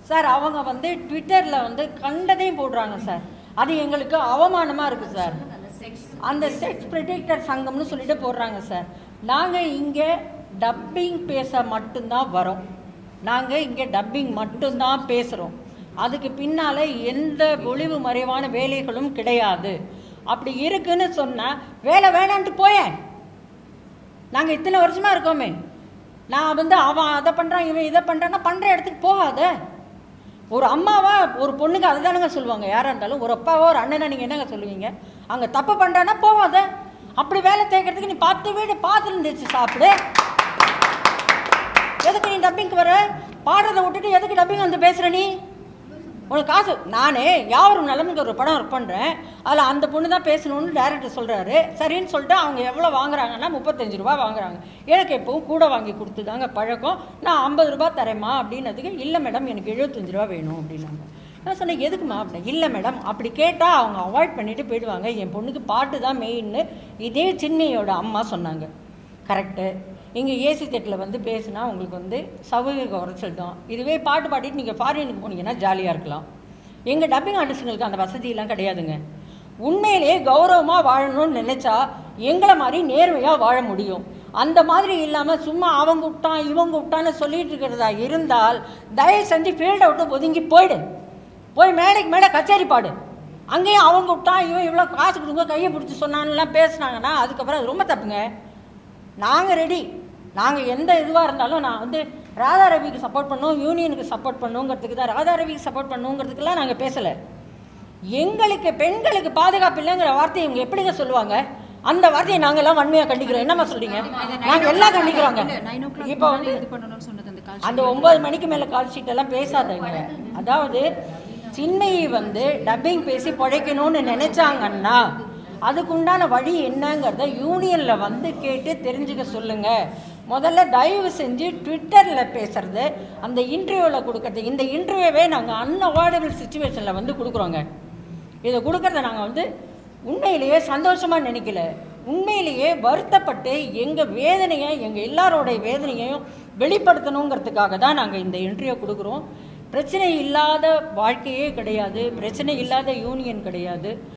sir அவங்க வந்து ட்விட்டரில் வந்து கண்டதையும் போடுறாங்க சார் அது எங்களுக்கு அவமானமாக இருக்குது சார் அந்த செக்ஸ் ப்ரிடிக்டர் சங்கம்னு சொல்லிட்டு போடுறாங்க சார் நாங்கள் இங்கே டப்பிங் பேச மட்டும்தான் வரோம் நாங்கள் இங்கே டப்பிங் மட்டும்தான் பேசுகிறோம் அதுக்கு பின்னால் எந்த ஒளிவு மறைவான வேலைகளும் கிடையாது அப்படி இருக்குன்னு சொன்னால் வேலை வேணான்ட்டு போயேன் நாங்கள் இத்தனை வருஷமாக இருக்கோமே நான் வந்து அவன் அதை பண்ணுறான் இவன் இதை பண்ணுறான்னா பண்ணுற இடத்துக்கு போகாத ஒரு அம்மாவா ஒரு பொண்ணுக்கு அதுதானுங்க சொல்லுவாங்க யாராக இருந்தாலும் ஒரு அப்பாவோ ஒரு அண்ணனை நீங்கள் என்னங்க சொல்லுவீங்க அங்கே தப்பு பண்ணுறான்னா போகாத அப்படி வேலை தேய்க்கிறதுக்கு நீ பத்து வீடு பார்த்து இருந்துச்சு சாப்பிடு எதுக்கு நீ டப்பிங்க்கு வர பாடுறதை விட்டுட்டு எதுக்கு டப்பிங் வந்து பேசுகிற நீ உனக்கு காசு நானே யாரும் நலமுக்கு ஒரு படம் ஒர்க் பண்ணுறேன் அதில் அந்த பொண்ணு தான் பேசணும்னு டேரக்டர் சொல்கிறாரு சரின்னு சொல்லிட்டு அவங்க எவ்வளோ வாங்குறாங்கன்னா முப்பத்தஞ்சு ரூபா வாங்குறாங்க எனக்கு எப்பவும் கூட வாங்கி கொடுத்துதாங்க பழக்கம் நான் ஐம்பது ரூபா தரேம்மா அப்படின்னதுக்கு இல்லை மேடம் எனக்கு எழுபத்தஞ்சு ரூபா வேணும் அப்படின்னாங்க நான் சொன்னேன் எதுக்குமா அப்படின்னா இல்லை மேடம் அப்படி கேட்டால் அவங்க அவாய்ட் பண்ணிட்டு போயிடுவாங்க என் பொண்ணுக்கு பாட்டு தான் மெயின்னு இதே சின்னையோட அம்மா சொன்னாங்க கரெக்டு இங்கே ஏசி செட்டில் வந்து பேசுனா உங்களுக்கு வந்து சௌகரிய குறைச்சல் தான் இதுவே பாட்டு பாடிட்டு நீங்கள் ஃபாரினுக்கு போனீங்கன்னா ஜாலியாக இருக்கலாம் எங்கள் டப்பிங் ஆர்டிஸ்ட்டுங்களுக்கு அந்த வசதியெல்லாம் கிடையாதுங்க உண்மையிலேயே கௌரவமாக வாழணும்னு நினச்சா எங்களை மாதிரி நேர்மையாக வாழ முடியும் அந்த மாதிரி இல்லாமல் சும்மா அவங்க விட்டான் இவங்க விட்டான்னு சொல்லிட்டு இருக்கிறதா இருந்தால் தயவு செஞ்சு ஃபீல்டை விட்டு ஒதுங்கி போயிடு போய் மேடைக்கு மேடை கச்சேரி பாடு அங்கேயும் அவங்க விட்டான் இவன் இவ்வளோ காசு கொடுங்க கையை பிடிச்சி சொன்னான்லாம் பேசுனாங்கன்னா அதுக்கப்புறம் அது ரொம்ப தப்புங்க நாங்கள் ரெடி நாங்கள் எந்த இதுவாக இருந்தாலும் நான் வந்து ராதா ரவிக்கு சப்போர்ட் பண்ணோம் யூனியனுக்கு சப்போர்ட் பண்ணுங்கிறதுக்கு தான் ராதா ரவிக்கு சப்போர்ட் பண்ணுங்கிறதுக்கெல்லாம் நாங்கள் பேசலை எங்களுக்கு பெண்களுக்கு பாதுகாப்பு இல்லைங்கிற வார்த்தையை இவங்க எப்படிங்க சொல்லுவாங்க அந்த வார்த்தையை நாங்கெல்லாம் வன்மையாக கண்டிக்கிறோம் என்னம்மா சொல்றீங்க நாங்கள் எல்லாம் கண்டிக்கிறோங்க இப்போ வந்து இது பண்ணணும்னு சொன்னது அந்த கால் அந்த ஒன்பது மணிக்கு மேலே கால் ஷீட் எல்லாம் பேசாதீங்க அதாவது சின்மையை வந்து டப்பிங் பேசி பிழைக்கணும்னு நினைச்சாங்கன்னா அதுக்குண்டான வழி என்னங்கிறத யூனியனில் வந்து கேட்டு தெரிஞ்சுக்க சொல்லுங்க முதல்ல தயவு செஞ்சு ட்விட்டரில் பேசுறது அந்த இன்டர்வியூவில் கொடுக்கறது இந்த இன்டர்வியூவே நாங்கள் அன்அவாய்டபிள் சுச்சுவேஷனில் வந்து கொடுக்குறோங்க இதை கொடுக்கறத நாங்கள் வந்து உண்மையிலேயே சந்தோஷமாக நினைக்கல உண்மையிலேயே வருத்தப்பட்டு எங்கள் வேதனையை எங்கள் எல்லாரோடைய வேதனையையும் வெளிப்படுத்தணுங்கிறதுக்காக தான் நாங்கள் இந்த இன்டர்வியூ கொடுக்குறோம் பிரச்சனை இல்லாத வாழ்க்கையே கிடையாது பிரச்சனை இல்லாத யூனியன் கிடையாது